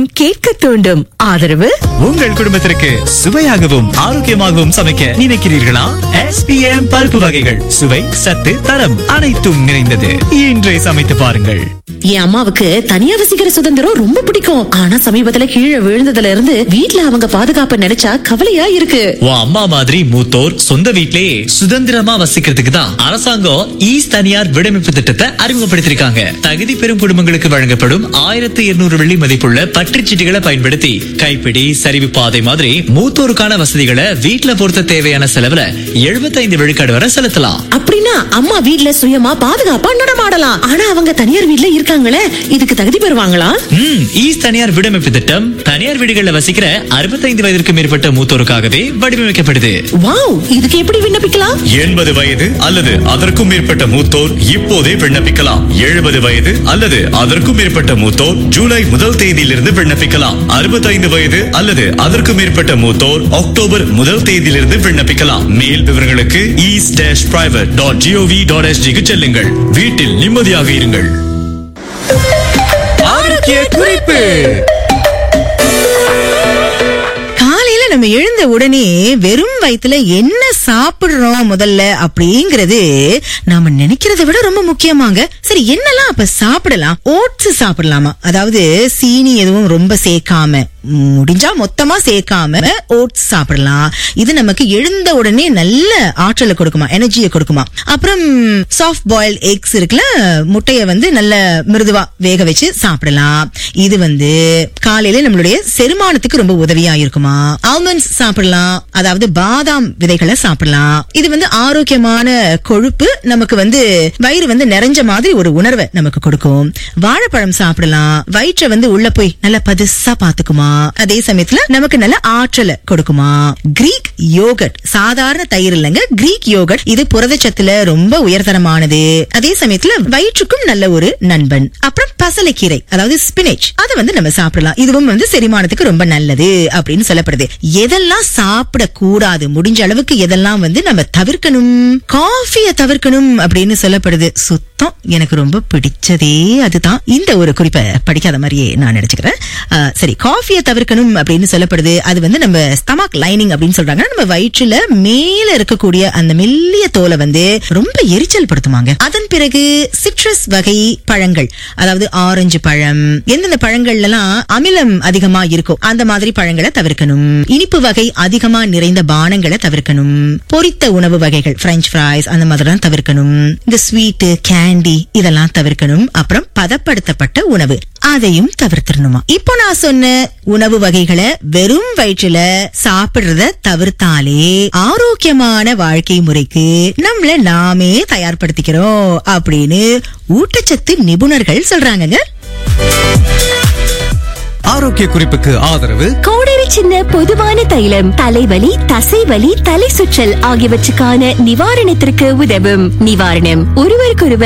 மீண்டும் கேட்க தூண்டும் ஆதரவு உங்கள் குடும்பத்திற்கு சுவையாகவும் ஆரோக்கியமாகவும் சமைக்க நினைக்கிறீர்களா எஸ்பிஎம் பருப்பு வகைகள் சுவை சத்து தரம் அனைத்தும் நிறைந்தது இன்றே சமைத்து பாருங்கள் என் அம்மாவுக்கு தனியா வசிக்கிற சுதந்திரம் ரொம்ப பிடிக்கும் ஆனா சமீபத்துல கீழே விழுந்ததுல இருந்து வீட்ல அவங்க பாதுகாப்ப நினைச்சா கவலையா இருக்கு உன் அம்மா மாதிரி மூத்தோர் சொந்த வீட்லயே சுதந்திரமா வசிக்கிறதுக்கு தான் அரசாங்கம் ஈஸ் தனியார் விடமைப்பு திட்டத்தை அறிமுகப்படுத்திருக்காங்க தகுதி பெறும் குடும்பங்களுக்கு வழங்கப்படும் ஆயிரத்தி இருநூறு வெள்ளி மதிப்புள்ள பற்றுச் சீட்டுகளை பயன்படுத்தி கைப்பிடி சரிவு பாதை மாதிரி மூத்தோருக்கான வசதிகளை வீட்ல பொருத்த தேவையான செலவுல 75 விழுக்காடு வரை செலுத்தலாம் அப்படின்னா அம்மா வீட்ல சுயமா பாதுகாப்பா நடமாடலாம் ஆனா அவங்க தனியார் வீட்ல இருக்காங்களே இதுக்கு தகுதி பெறுவாங்களா ம் ஈஸ் தனியார் விடமைப்பு திட்டம் தனியார் வீடுகளில் வசிக்கிற 65 வயதிற்கு மேற்பட்ட மூத்தோருக்காகவே வடிவமைக்கப்படுது வாவ் இதுக்கு எப்படி விண்ணப்பிக்கலாம் எண்பது வயது அல்லது அதற்கும் மேற்பட்ட மூத்தோர் இப்போதே விண்ணப்பிக்கலாம் எழுபது வயது அல்லது அதற்கும் மேற்பட்ட மூத்தோர் ஜூலை முதல் தேதியிலிருந்து விண்ணப்பிக்கலாம் அறுபத்தைந்து வயது அல்லது அதற்கும் மேற்பட்ட மூத்தோர் அக்டோபர் முதல் தேதியிலிருந்து விண்ணப்பிக்கலாம் மேல் விவரங்களுக்கு ease dash private dot G O V dot எஸ்டிக்கு செல்லுங்கள் வீட்டில் நிம்மதியாக இருங்கள் ஆரோக்கிய குறிப்பு காலையில நம்ம எழுந்த உடனே வெறும் வயித்துல என்ன சாப்பிடுறோம் முதல்ல அப்படிங்கறது நாம நினைக்கிறதை விட ரொம்ப முக்கியமாங்க சரி என்னெல்லாம் அப்ப சாப்பிடலாம் ஓட்ஸ் சாப்பிடலாமா அதாவது சீனி எதுவும் ரொம்ப சேர்க்காம முடிஞ்சா மொத்தமா சேர்க்காம ஓட்ஸ் சாப்பிடலாம் இது நமக்கு எழுந்த உடனே நல்ல ஆற்றலை கொடுக்குமா எனர்ஜியை கொடுக்குமா அப்புறம் சாஃப்ட் பாயில் எக்ஸ் இருக்குல்ல முட்டைய வந்து நல்ல மிருதுவா வேக வச்சு சாப்பிடலாம் இது வந்து காலையில நம்மளுடைய செரிமானத்துக்கு ரொம்ப உதவியா இருக்குமா ஆல்மண்ட்ஸ் சாப்பிடலாம் அதாவது பாதாம் விதைகளை சாப்பிடலாம் இது வந்து ஆரோக்கியமான கொழுப்பு நமக்கு வந்து வயிறு வந்து நிறைஞ்ச மாதிரி ஒரு உணர்வை நமக்கு கொடுக்கும் வாழைப்பழம் சாப்பிடலாம் வயிற்றை வந்து உள்ள போய் நல்லா பதுசா பாத்துக்குமா அதே சமயத்துல நமக்கு நல்ல ஆற்றலை கொடுக்குமா கிரீக் யோகட் சாதாரண தயிர் இல்லைங்க கிரீக் யோகட் இது புரதச்சத்துல ரொம்ப உயர்தரமானது அதே சமயத்துல வயிற்றுக்கும் நல்ல ஒரு நண்பன் அப்புறம் பசலைக்கீரை அதாவது ஸ்பினச் அதை வந்து நம்ம சாப்பிடலாம் இதுவும் வந்து செரிமானத்துக்கு ரொம்ப நல்லது அப்படின்னு சொல்லப்படுது எதெல்லாம் சாப்பிட கூடாது முடிஞ்ச அளவுக்கு எதெல்லாம் வந்து நம்ம தவிர்க்கணும் காஃபிய தவிர்க்கணும் அப்படின்னு சொல்லப்படுது சுத்தம் எனக்கு ரொம்ப பிடிச்சதே அதுதான் இந்த ஒரு குறிப்பை படிக்காத மாதிரியே நான் நினைச்சுக்கிறேன் அஹ், சரி காஃபிய தவிர்க்கணும் அப்படின்னு சொல்லப்படுது அது வந்து நம்ம ஸ்டமக் லைனிங் அப்படின்னு சொல்றாங்க நம்ம வயிற்றுல மேல இருக்கக்கூடிய அந்த மெல்லிய தோலை வந்து ரொம்ப எரிச்சல் படுத்துமாங்க அதன் பிறகு சிட்ரஸ் வகை பழங்கள் அதாவது ஆரஞ்சு பழம் எந்தெந்த பழங்கள்ல எல்லாம் அமிலம் அதிகமா இருக்கும் அந்த மாதிரி பழங்களை தவிர்க்கணும் இனிப்பு வகை அதிகமா நிறைந்த பானங்களை தவிர்க்கணும் பொரித்த உணவு வகைகள் பிரெஞ்ச் ஃப்ரைஸ் அந்த மாதிரிலாம் தவிர்க்கணும் இந்த ஸ்வீட் கேண்டி இதெல்லாம் தவிர்க்கணும் அப்புறம் பதப்படுத்தப்பட்ட உணவு அதையும் தவிர்த்திடணுமா இப்போ நான் சொன்ன உணவு வகைகளை வெறும் வயிற்றுல சாப்பிடுறத தவிர்த்தாலே ஆரோக்கியமான வாழ்க்கை முறைக்கு நம்மள நாமே தயார்படுத்திக்கிறோம் அப்படின்னு ஊட்டச்சத்து நிபுணர்கள் சொல்றாங்கங்க ஆரோக்கிய குறிப்புக்கு ஆதரவு கோடரி சின்ன பொதுவான தைலம் தலைவலி தசைவலி தலை சுற்றல் ஆகியவற்றுக்கான நிவாரணத்திற்கு உதவும் நிவாரணம் ஒருவருக்கொருவர்